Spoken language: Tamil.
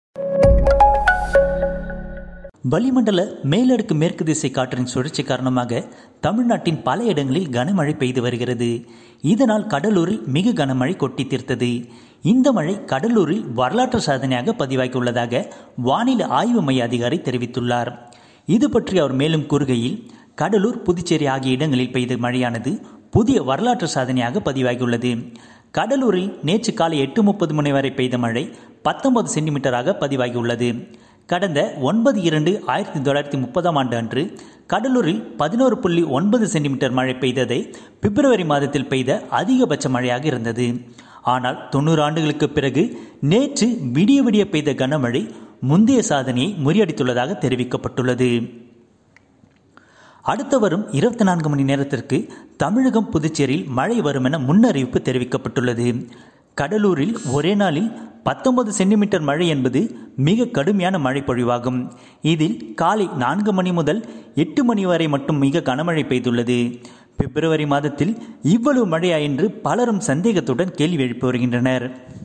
வளிமண்டல மேலடுக்கு மேற்கு திசை காற்றின் சுழற்சி காரணமாக தமிழ்நாட்டின் பல இடங்களில் கனமழை பெய்து வருகிறது இதனால் கடலூரில் மிக கனமழை கொட்டி தீர்த்தது இந்த மழை கடலூரில் வரலாற்று சாதனையாக பதிவாகியுள்ளதாக வானிலை ஆய்வு மைய அதிகாரி தெரிவித்துள்ளார் இது பற்றி அவர் மேலும் கூறுகையில் கடலூர் புதுச்சேரி ஆகிய இடங்களில் பெய்த மழையானது புதிய வரலாற்று சாதனையாக பதிவாகியுள்ளது கடலூரில் நேற்று காலை எட்டு முப்பது மணி வரை பெய்த மழை பத்தொன்பது சென்டிமீட்டராக பதிவாகியுள்ளது கடந்த ஒன்பது இரண்டு ஆயிரத்தி தொள்ளாயிரத்தி முப்பதாம் ஆண்டு அன்று கடலூரில் பதினோரு புள்ளி ஒன்பது சென்டிமீட்டர் மழை பெய்ததை பிப்ரவரி மாதத்தில் பெய்த அதிகபட்ச மழையாக இருந்தது ஆனால் தொண்ணூறு ஆண்டுகளுக்கு பிறகு நேற்று விடிய விடிய பெய்த கனமழை முந்தைய சாதனையை முறியடித்துள்ளதாக தெரிவிக்கப்பட்டுள்ளது அடுத்த வரும் இருபத்தி நான்கு மணி நேரத்திற்கு தமிழகம் புதுச்சேரியில் மழை வரும் என முன்னறிவிப்பு தெரிவிக்கப்பட்டுள்ளது கடலூரில் ஒரே நாளில் பத்தொன்பது சென்டிமீட்டர் மழை என்பது மிக கடுமையான மழை பொழிவாகும் இதில் காலை நான்கு மணி முதல் எட்டு மணி வரை மட்டும் மிக கனமழை பெய்துள்ளது பிப்ரவரி மாதத்தில் இவ்வளவு மழையா என்று பலரும் சந்தேகத்துடன் கேள்வி எழுப்பி வருகின்றனர்